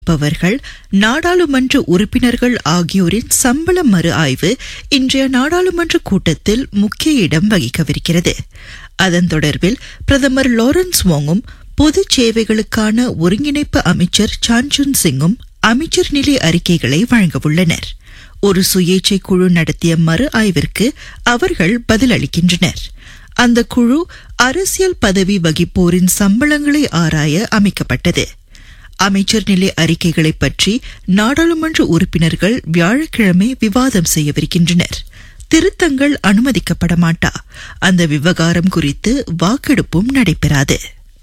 இருப்பவர்கள் நாடாளுமன்ற உறுப்பினர்கள் ஆகியோரின் சம்பள மறு ஆய்வு இன்றைய நாடாளுமன்ற கூட்டத்தில் முக்கிய இடம் வகிக்கவிருக்கிறது அதன் தொடர்பில் பிரதமர் லாரன்ஸ் வாங்கும் பொது சேவைகளுக்கான ஒருங்கிணைப்பு அமைச்சர் சான்சுன் சிங்கும் அமைச்சர் நிலை அறிக்கைகளை வழங்கவுள்ளனர் ஒரு சுயேட்சை குழு நடத்திய மறு ஆய்விற்கு அவர்கள் பதிலளிக்கின்றனர் அந்த குழு அரசியல் பதவி வகிப்போரின் சம்பளங்களை ஆராய அமைக்கப்பட்டது அமைச்சர் நிலை அறிக்கைகளை பற்றி நாடாளுமன்ற உறுப்பினர்கள் வியாழக்கிழமை விவாதம் செய்யவிருக்கின்றனர் திருத்தங்கள் அனுமதிக்கப்பட மாட்டா அந்த விவகாரம் குறித்து வாக்கெடுப்பும் நடைபெறாது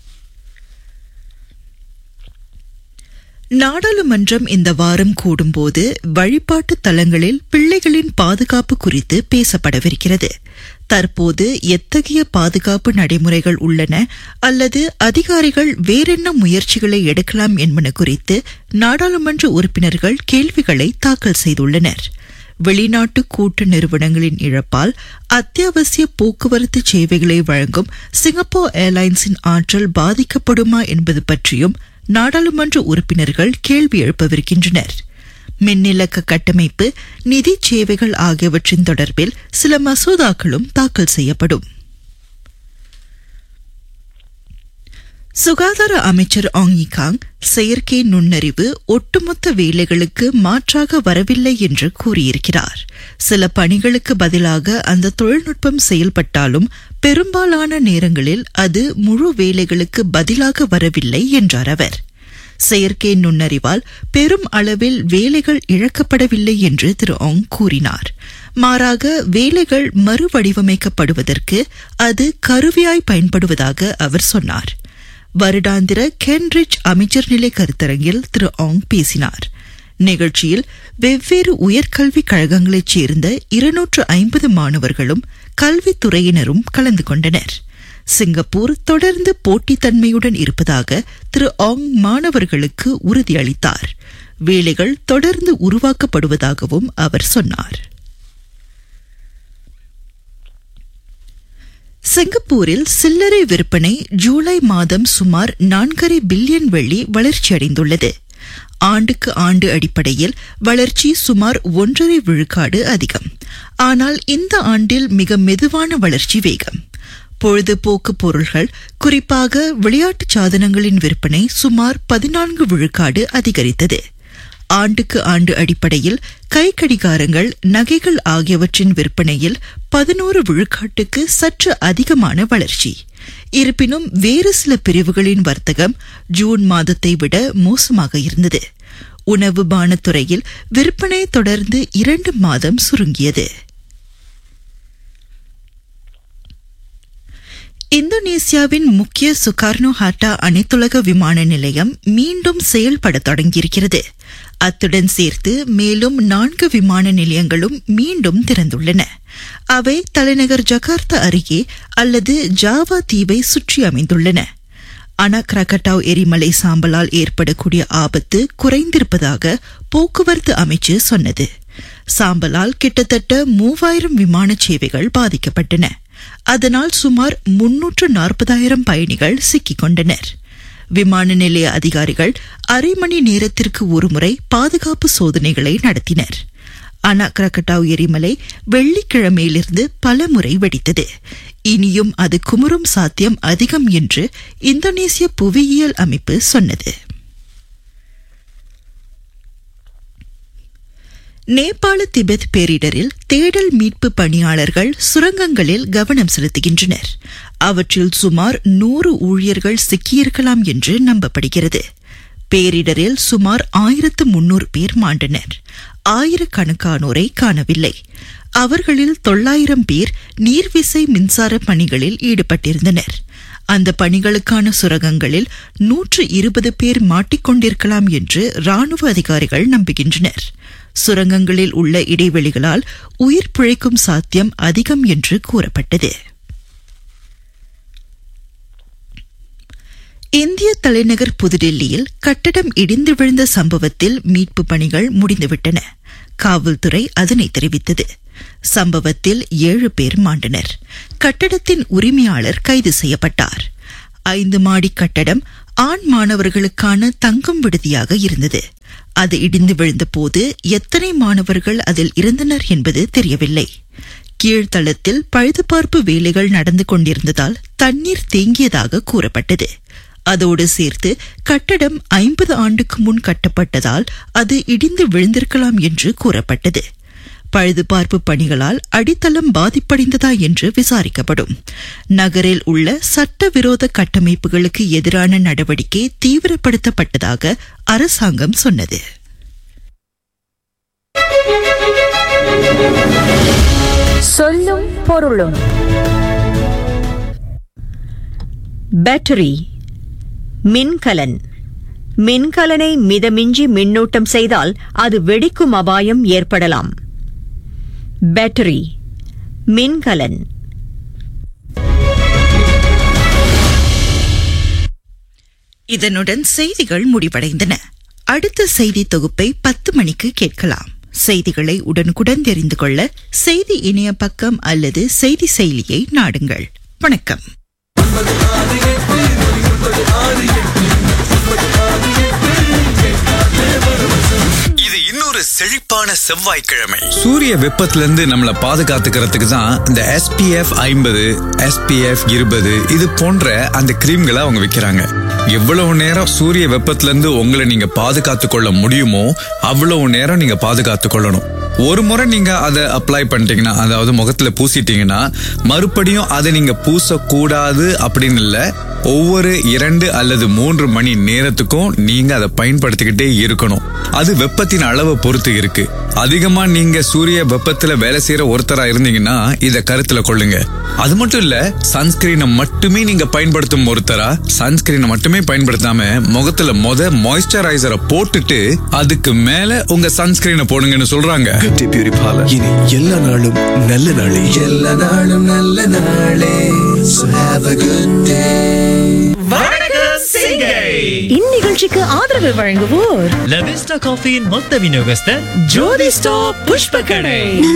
நாடாளுமன்றம் இந்த வாரம் கூடும்போது வழிபாட்டு தலங்களில் பிள்ளைகளின் பாதுகாப்பு குறித்து பேசப்படவிருக்கிறது தற்போது எத்தகைய பாதுகாப்பு நடைமுறைகள் உள்ளன அல்லது அதிகாரிகள் வேறென்ன முயற்சிகளை எடுக்கலாம் என்பன குறித்து நாடாளுமன்ற உறுப்பினர்கள் கேள்விகளை தாக்கல் செய்துள்ளனர் வெளிநாட்டு கூட்டு நிறுவனங்களின் இழப்பால் அத்தியாவசிய போக்குவரத்து சேவைகளை வழங்கும் சிங்கப்பூர் ஏர்லைன்ஸின் ஆற்றல் பாதிக்கப்படுமா என்பது பற்றியும் நாடாளுமன்ற உறுப்பினர்கள் கேள்வி எழுப்பவிருக்கின்றனர் மின்னிலக்க கட்டமைப்பு நிதி சேவைகள் ஆகியவற்றின் தொடர்பில் சில மசோதாக்களும் தாக்கல் செய்யப்படும் சுகாதார அமைச்சர் ஆங் காங் செயற்கை நுண்ணறிவு ஒட்டுமொத்த வேலைகளுக்கு மாற்றாக வரவில்லை என்று கூறியிருக்கிறார் சில பணிகளுக்கு பதிலாக அந்த தொழில்நுட்பம் செயல்பட்டாலும் பெரும்பாலான நேரங்களில் அது முழு வேலைகளுக்கு பதிலாக வரவில்லை என்றார் அவர் செயற்கை நுண்ணறிவால் பெரும் அளவில் வேலைகள் இழக்கப்படவில்லை என்று திரு ஆங் கூறினார் மாறாக வேலைகள் மறுவடிவமைக்கப்படுவதற்கு அது கருவியாய் பயன்படுவதாக அவர் சொன்னார் வருடாந்திர கேன்ரிட்ஜ் அமைச்சர் நிலை கருத்தரங்கில் திரு ஆங் பேசினார் நிகழ்ச்சியில் வெவ்வேறு உயர்கல்விக் கழகங்களைச் சேர்ந்த இருநூற்று ஐம்பது மாணவர்களும் கல்வித்துறையினரும் கலந்து கொண்டனர் சிங்கப்பூர் தொடர்ந்து போட்டித்தன்மையுடன் இருப்பதாக திரு ஆங் மாணவர்களுக்கு உறுதியளித்தார் வேலைகள் தொடர்ந்து உருவாக்கப்படுவதாகவும் அவர் சொன்னார் சிங்கப்பூரில் சில்லறை விற்பனை ஜூலை மாதம் சுமார் நான்கரை பில்லியன் வெள்ளி வளர்ச்சியடைந்துள்ளது ஆண்டுக்கு ஆண்டு அடிப்படையில் வளர்ச்சி சுமார் ஒன்றரை விழுக்காடு அதிகம் ஆனால் இந்த ஆண்டில் மிக மெதுவான வளர்ச்சி வேகம் பொழுதுபோக்கு பொருள்கள் குறிப்பாக விளையாட்டு சாதனங்களின் விற்பனை சுமார் பதினான்கு விழுக்காடு அதிகரித்தது ஆண்டுக்கு ஆண்டு அடிப்படையில் கை கடிகாரங்கள் நகைகள் ஆகியவற்றின் விற்பனையில் பதினோரு விழுக்காட்டுக்கு சற்று அதிகமான வளர்ச்சி இருப்பினும் வேறு சில பிரிவுகளின் வர்த்தகம் ஜூன் மாதத்தை விட மோசமாக இருந்தது உணவு பானத்துறையில் விற்பனை தொடர்ந்து இரண்டு மாதம் சுருங்கியது இந்தோனேசியாவின் முக்கிய சுகார்னோ ஹாட்டா அனைத்துலக விமான நிலையம் மீண்டும் செயல்பட தொடங்கியிருக்கிறது அத்துடன் சேர்த்து மேலும் நான்கு விமான நிலையங்களும் மீண்டும் திறந்துள்ளன அவை தலைநகர் ஜகார்த்தா அருகே அல்லது ஜாவா தீவை சுற்றி அமைந்துள்ளன அனா கிரகட்டாவ் எரிமலை சாம்பலால் ஏற்படக்கூடிய ஆபத்து குறைந்திருப்பதாக போக்குவரத்து அமைச்சு சொன்னது சாம்பலால் கிட்டத்தட்ட மூவாயிரம் விமான சேவைகள் பாதிக்கப்பட்டன அதனால் சுமார் முன்னூற்று நாற்பதாயிரம் பயணிகள் சிக்கிக் கொண்டனர் விமான நிலைய அதிகாரிகள் அரை மணி நேரத்திற்கு ஒருமுறை பாதுகாப்பு சோதனைகளை நடத்தினர் அனா கிரகட்டாவ் எரிமலை வெள்ளிக்கிழமையிலிருந்து பல முறை வெடித்தது இனியும் அது குமுறும் சாத்தியம் அதிகம் என்று இந்தோனேசிய புவியியல் அமைப்பு சொன்னது நேபாள திபெத் பேரிடரில் தேடல் மீட்பு பணியாளர்கள் சுரங்கங்களில் கவனம் செலுத்துகின்றனர் அவற்றில் சுமார் நூறு ஊழியர்கள் சிக்கியிருக்கலாம் என்று நம்பப்படுகிறது பேரிடரில் சுமார் ஆயிரத்து முன்னூறு பேர் மாண்டனர் ஆயிரக்கணக்கானோரை காணவில்லை அவர்களில் தொள்ளாயிரம் பேர் நீர்விசை மின்சார பணிகளில் ஈடுபட்டிருந்தனர் அந்த பணிகளுக்கான சுரங்கங்களில் நூற்று இருபது பேர் மாட்டிக்கொண்டிருக்கலாம் என்று ராணுவ அதிகாரிகள் நம்புகின்றனர் சுரங்கங்களில் உள்ள இடைவெளிகளால் உயிர் பிழைக்கும் சாத்தியம் அதிகம் என்று கூறப்பட்டது இந்திய தலைநகர் புதுடெல்லியில் கட்டடம் இடிந்து விழுந்த சம்பவத்தில் மீட்பு பணிகள் முடிந்துவிட்டன காவல்துறை அதனை தெரிவித்தது சம்பவத்தில் ஏழு பேர் மாண்டனர் கட்டடத்தின் உரிமையாளர் கைது செய்யப்பட்டார் ஐந்து மாடி கட்டடம் ஆண் மாணவர்களுக்கான தங்கும் விடுதியாக இருந்தது அது இடிந்து விழுந்தபோது எத்தனை மாணவர்கள் அதில் இருந்தனர் என்பது தெரியவில்லை கீழ்த்தளத்தில் பழுதுபார்ப்பு வேலைகள் நடந்து கொண்டிருந்ததால் தண்ணீர் தேங்கியதாக கூறப்பட்டது அதோடு சேர்த்து கட்டடம் ஐம்பது ஆண்டுக்கு முன் கட்டப்பட்டதால் அது இடிந்து விழுந்திருக்கலாம் என்று கூறப்பட்டது பழுதுபார்ப்பு பணிகளால் அடித்தளம் பாதிப்படைந்ததா என்று விசாரிக்கப்படும் நகரில் உள்ள சட்டவிரோத கட்டமைப்புகளுக்கு எதிரான நடவடிக்கை தீவிரப்படுத்தப்பட்டதாக அரசாங்கம் சொன்னது சொல்லும் பொருளும் பேட்டரி மின்கலன் மின்கலனை மிதமிஞ்சி மின்னூட்டம் செய்தால் அது வெடிக்கும் அபாயம் ஏற்படலாம் பேட்டரி மின்கலன் இதனுடன் செய்திகள் முடிவடைந்தன அடுத்த செய்தி தொகுப்பை பத்து மணிக்கு கேட்கலாம் செய்திகளை உடனுக்குடன் தெரிந்து கொள்ள செய்தி இணைய பக்கம் அல்லது செய்தி செயலியை நாடுங்கள் வணக்கம் இது இன்னொரு செழிப்பான செவ்வாய்க்கிழமை சூரிய வெப்பத்துல இருந்து நம்மள பாதுகாத்துக்கிறதுக்கு தான் இந்த SPF ஐம்பது SPF இருபது இது போன்ற அந்த கிரீம்களை அவங்க விக்கிறாங்க எவ்வளவு நேரம் சூரிய வெப்பத்துல இருந்து உங்களை நீங்க பாதுகாத்து கொள்ள முடியுமோ அவ்வளவு நேரம் நீங்க பாதுகாத்து கொள்ளணும் ஒரு முறை நீங்க அதை அப்ளை பண்ணிட்டீங்கன்னா அதாவது முகத்துல பூசிட்டீங்கன்னா மறுபடியும் அதை நீங்க பூசக்கூடாது அப்படின்னு இல்ல ஒவ்வொரு இரண்டு அல்லது மூன்று மணி நேரத்துக்கும் நீங்க அதை பயன்படுத்திக்கிட்டே இருக்கணும் அது வெப்பத்தின் அளவை பொறுத்து இருக்கு அதிகமா நீங்க சூரிய வெப்பத்துல வேலை செய்யற ஒருத்தரா இருந்தீங்கன்னா இத கருத்துல கொள்ளுங்க அது மட்டும் இல்ல சன்ஸ்கிரீனை மட்டுமே நீங்க பயன்படுத்தும் ஒருத்தரா சன்ஸ்கிரீனை மட்டுமே பயன்படுத்தாம முகத்துல மொத மாய்ஸ்சரைசரை போட்டுட்டு அதுக்கு மேல உங்க சன்ஸ்கிரீனை போடுங்கன்னு சொல்றாங்க கட்டி பியூரி பார்லர் இனி எல்லா நாளும் நல்ல நாளே எல்லா நாளும் நல்ல நாளே So have a good day இந்நிகழ்ச்சிக்கு ஆதரவு வழங்குவோர் லவிஸ்டா காஃபியின் மொத்த விநியோகஸ்தர் ஜோதி ஸ்டாப் புஷ்ப கடை